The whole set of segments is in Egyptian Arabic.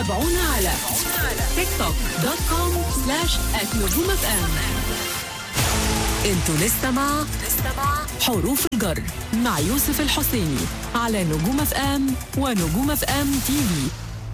تابعونا على تيك توك دوت كوم سلاش نجوم اف ام انتوا لسه مع حروف الجر مع يوسف الحسيني على نجوم اف ام ونجوم اف ام تي في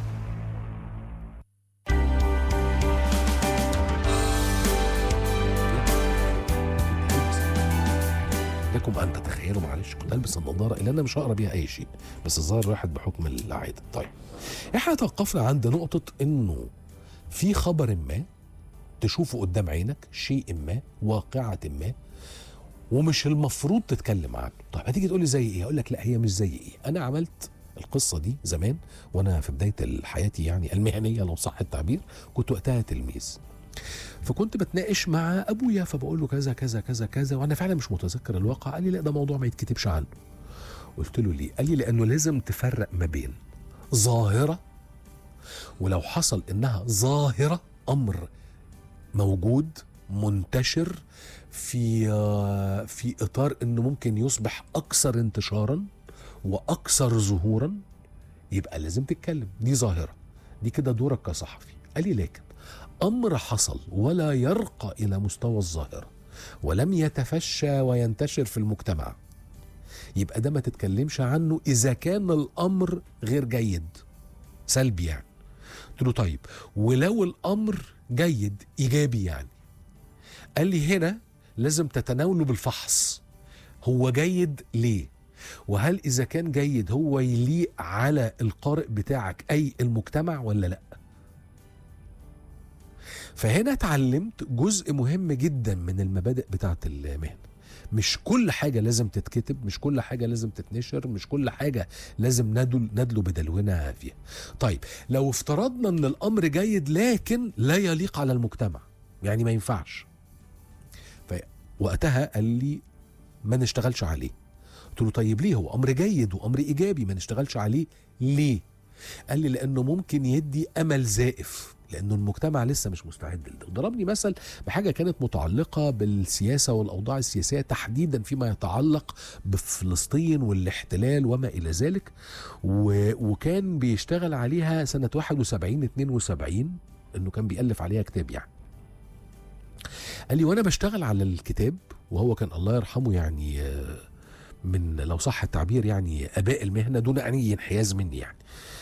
لكم ان تتخيلوا معلش كنت البس النظاره اللي انا مش هقرا بيها اي شيء بس الظاهر الواحد بحكم العاده طيب احنا توقفنا عند نقطه انه في خبر ما تشوفه قدام عينك شيء ما واقعه ما ومش المفروض تتكلم عنه طيب هتيجي تقول لي زي ايه اقول لك لا هي مش زي ايه انا عملت القصه دي زمان وانا في بدايه حياتي يعني المهنيه لو صح التعبير كنت وقتها تلميذ فكنت بتناقش مع ابويا فبقول له كذا كذا كذا كذا وانا فعلا مش متذكر الواقع قال لي لا ده موضوع ما يتكتبش عنه قلت له ليه قال لي لانه لازم تفرق ما بين ظاهره ولو حصل انها ظاهره امر موجود منتشر في آه، في اطار انه ممكن يصبح اكثر انتشارا واكثر ظهورا يبقى لازم تتكلم دي ظاهره دي كده دورك كصحفي قال لي لكن امر حصل ولا يرقى الى مستوى الظاهره ولم يتفشى وينتشر في المجتمع يبقى ده ما تتكلمش عنه اذا كان الامر غير جيد سلبي يعني قلت له طيب ولو الامر جيد ايجابي يعني قال لي هنا لازم تتناوله بالفحص هو جيد ليه وهل اذا كان جيد هو يليق على القارئ بتاعك اي المجتمع ولا لا فهنا اتعلمت جزء مهم جدا من المبادئ بتاعه المهنه مش كل حاجة لازم تتكتب مش كل حاجة لازم تتنشر مش كل حاجة لازم ندل ندلو بدلونا فيها طيب لو افترضنا ان الامر جيد لكن لا يليق على المجتمع يعني ما ينفعش فوقتها قال لي ما نشتغلش عليه قلت له طيب ليه هو امر جيد وامر ايجابي ما نشتغلش عليه ليه قال لي لانه ممكن يدي امل زائف لانه المجتمع لسه مش مستعد لده وضربني مثل بحاجه كانت متعلقه بالسياسه والاوضاع السياسيه تحديدا فيما يتعلق بفلسطين والاحتلال وما الى ذلك و... وكان بيشتغل عليها سنه 71 72 انه كان بيالف عليها كتاب يعني قال لي وانا بشتغل على الكتاب وهو كان الله يرحمه يعني آه، من لو صح التعبير يعني اباء المهنه دون اي انحياز مني يعني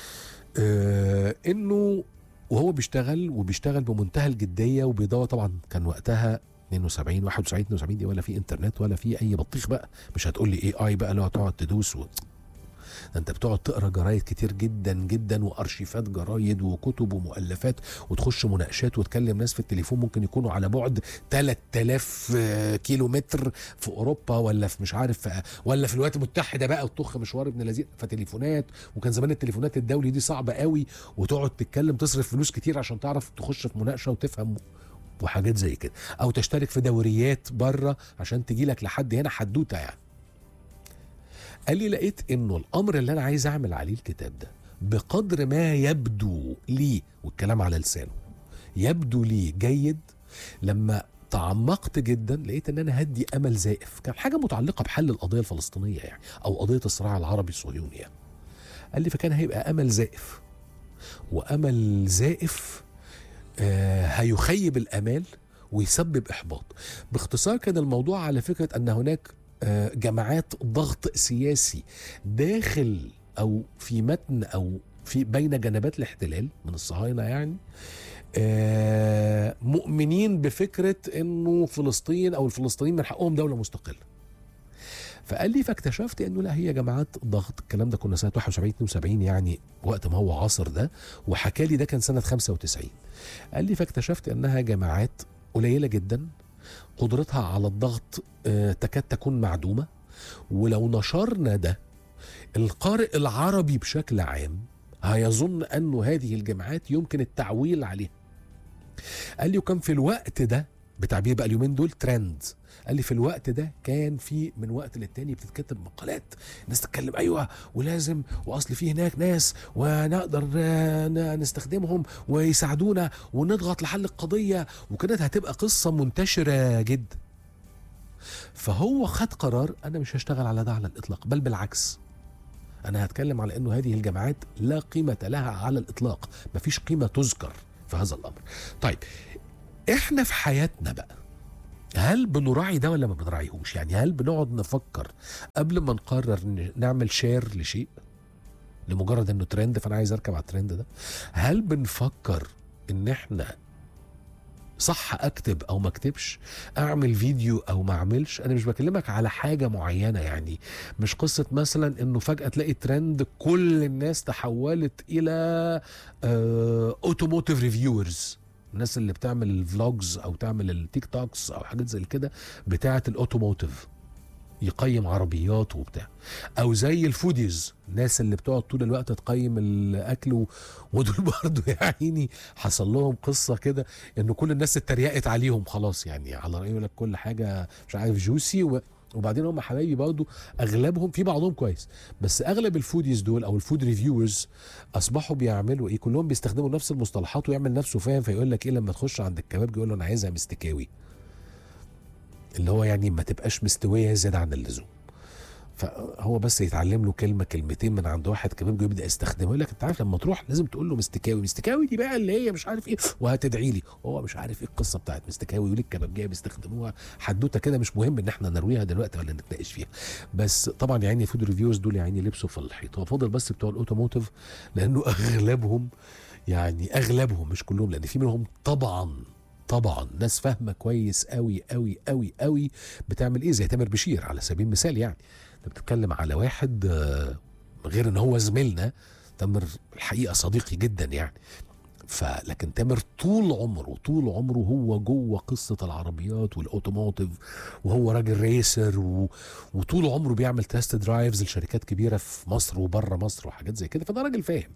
آه انه وهو بيشتغل وبيشتغل بمنتهى الجديه وبيدور طبعا كان وقتها 72 71 72 دي ولا في انترنت ولا في اي بطيخ بقى مش هتقول لي اي اي بقى اللي هو تقعد تدوس و... ده انت بتقعد تقرا جرايد كتير جدا جدا وارشيفات جرايد وكتب ومؤلفات وتخش مناقشات وتكلم ناس في التليفون ممكن يكونوا على بعد 3000 آه، كيلو متر في اوروبا ولا في مش عارف في ولا في الولايات المتحده بقى وتخ مشوار ابن لذيذ فتليفونات وكان زمان التليفونات الدولي دي صعبه قوي وتقعد تتكلم تصرف فلوس كتير عشان تعرف تخش في مناقشه وتفهم وحاجات زي كده او تشترك في دوريات بره عشان تجي لك لحد هنا حدوته يعني قال لي لقيت انه الامر اللي انا عايز اعمل عليه الكتاب ده بقدر ما يبدو لي والكلام على لسانه يبدو لي جيد لما تعمقت جدا لقيت ان انا هدي امل زائف كان حاجه متعلقه بحل القضيه الفلسطينيه يعني او قضيه الصراع العربي الصهيوني يعني. قال لي فكان هيبقى امل زائف وامل زائف آه هيخيب الامال ويسبب احباط باختصار كان الموضوع على فكره ان هناك آه، جماعات ضغط سياسي داخل او في متن او في بين جنبات الاحتلال من الصهاينه يعني آه، مؤمنين بفكره انه فلسطين او الفلسطينيين من حقهم دوله مستقله. فقال لي فاكتشفت انه لا هي جماعات ضغط الكلام ده كنا سنه 71 72 يعني وقت ما هو عاصر ده وحكى لي ده كان سنه 95 قال لي فاكتشفت انها جماعات قليله جدا قدرتها على الضغط آه، تكاد تكون معدومه ولو نشرنا ده القارئ العربي بشكل عام هيظن انه هذه الجماعات يمكن التعويل عليها قال لي وكان في الوقت ده بتعبير بقى اليومين دول ترند قال لي في الوقت ده كان في من وقت للتاني بتتكتب مقالات الناس تتكلم ايوه ولازم واصل في هناك ناس ونقدر آه، ن- نستخدمهم ويساعدونا ونضغط لحل القضيه وكانت هتبقى قصه منتشره جدا فهو خد قرار انا مش هشتغل على ده على الاطلاق بل بالعكس انا هتكلم على انه هذه الجماعات لا قيمه لها على الاطلاق مفيش قيمه تذكر في هذا الامر طيب احنا في حياتنا بقى هل بنراعي ده ولا ما بنراعيهوش يعني هل بنقعد نفكر قبل ما نقرر ن- نعمل شير لشيء لمجرد انه ترند فانا عايز اركب على الترند ده هل بنفكر ان احنا صح اكتب او ما اكتبش اعمل فيديو او ما اعملش انا مش بكلمك على حاجه معينه يعني مش قصه مثلا انه فجاه تلاقي ترند كل الناس تحولت الى اوتوموتيف ريفيورز الناس اللي بتعمل الفلوجز او تعمل التيك توكس او حاجات زي كده بتاعه الاوتوموتيف يقيم عربيات وبتاع او زي الفوديز الناس اللي بتقعد طول الوقت تقيم الاكل و... ودول برضه يا عيني حصل لهم قصه كده ان كل الناس اتريقت عليهم خلاص يعني على رايه يقول لك كل حاجه مش عارف جوسي و... وبعدين هم حبايبي برضه اغلبهم في بعضهم كويس بس اغلب الفوديز دول او الفود ريفيورز اصبحوا بيعملوا ايه كلهم بيستخدموا نفس المصطلحات ويعمل نفسه فاهم فيقول لك ايه لما تخش عند الكباب يقول له انا عايزها مستكاوي اللي هو يعني ما تبقاش مستويه زياده عن اللزوم فهو بس يتعلم له كلمه كلمتين من عند واحد كباب يبدا يستخدمها يقول لك انت عارف لما تروح لازم تقول له مستكاوي مستكاوي دي بقى اللي هي مش عارف ايه وهتدعي لي هو مش عارف ايه القصه بتاعت مستكاوي وليه الكبابجيه بيستخدموها حدوته كده مش مهم ان احنا نرويها دلوقتي ولا نتناقش فيها بس طبعا يا عيني فود ريفيوز دول يا عيني لبسوا في الحيط هو فاضل بس بتوع الاوتوموتيف لانه اغلبهم يعني اغلبهم مش كلهم لان في منهم طبعا طبعا ناس فاهمه كويس قوي قوي قوي قوي بتعمل ايه زي تامر بشير على سبيل المثال يعني انت بتتكلم على واحد آه، غير ان هو زميلنا تامر الحقيقه صديقي جدا يعني فلكن تامر طول عمره طول عمره هو جوه قصه العربيات والاوتوموتيف وهو راجل ريسر و... وطول عمره بيعمل تيست درايفز لشركات كبيره في مصر وبره مصر وحاجات زي كده فده راجل فاهم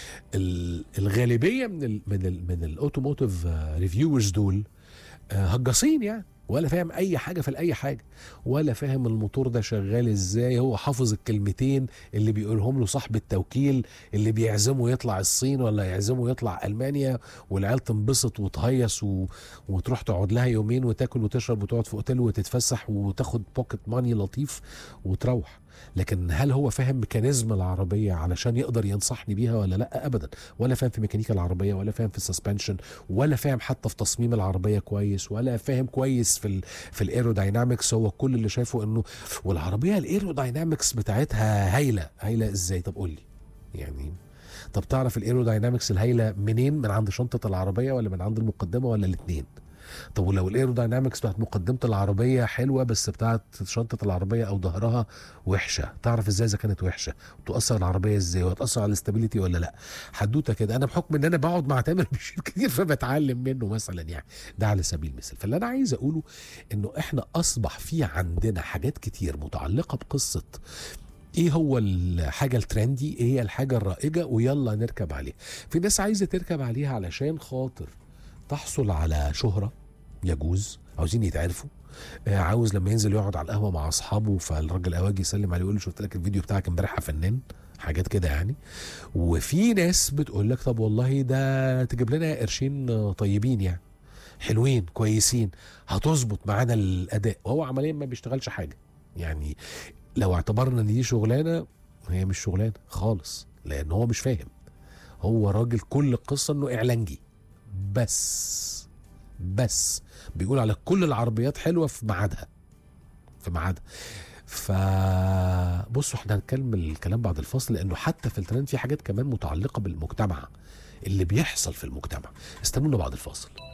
ال- الغالبيه من ال من ال من الاوتوموتيف ريفيورز دول آه، هجاصين يعني ولا فاهم اي حاجه في اي حاجه ولا فاهم الموتور ده شغال ازاي هو حافظ الكلمتين اللي بيقولهم له صاحب التوكيل اللي بيعزمه يطلع الصين ولا يعزمه يطلع المانيا والعيال تنبسط وتهيص و... وتروح تقعد لها يومين وتاكل وتشرب وتقعد في اوتيل وتتفسح وتاخد بوكيت ماني لطيف وتروح لكن هل هو فاهم ميكانيزم العربيه علشان يقدر ينصحني بيها ولا لا ابدا ولا فاهم في ميكانيكا العربيه ولا فاهم في السسبنشن ولا فاهم حتى في تصميم العربيه كويس ولا فاهم كويس في ال في الايروداينامكس هو كل اللي شايفه انه والعربيه الايروداينامكس بتاعتها هايله هايله ازاي طب قول لي يعني طب تعرف الايروداينامكس الهايله منين من عند شنطه العربيه ولا من عند المقدمه ولا الاثنين طب ولو الايروداينامكس بتاعت مقدمه العربيه حلوه بس بتاعت شنطه العربيه او ظهرها وحشه تعرف ازاي اذا كانت وحشه وتاثر العربيه ازاي وتاثر على الاستابيليتي ولا لا حدوته كده انا بحكم ان انا بقعد مع تامر بشير كتير فبتعلم منه مثلا يعني ده على سبيل المثال فاللي انا عايز اقوله انه احنا اصبح في عندنا حاجات كتير متعلقه بقصه ايه هو الحاجه الترندي ايه هي الحاجه الرائجه ويلا نركب عليها في ناس عايزه تركب عليها علشان خاطر تحصل على شهره يجوز عاوزين يتعرفوا آه، عاوز لما ينزل يقعد على القهوه مع اصحابه فالراجل اواجي يسلم عليه يقول له شفت لك الفيديو بتاعك امبارح يا فنان حاجات كده يعني وفي ناس بتقول لك طب والله ده تجيب لنا قرشين آه، طيبين يعني حلوين كويسين هتظبط معانا الاداء وهو عمليا ما بيشتغلش حاجه يعني لو اعتبرنا ان دي شغلانه هي مش شغلانه خالص لان هو مش فاهم هو راجل كل القصه انه اعلانجي بس بس بيقول على كل العربيات حلوه في ميعادها في ميعادها فبصوا احنا هنكمل الكلام بعد الفصل لانه حتى في الترند في حاجات كمان متعلقه بالمجتمع اللي بيحصل في المجتمع استنونا بعد الفاصل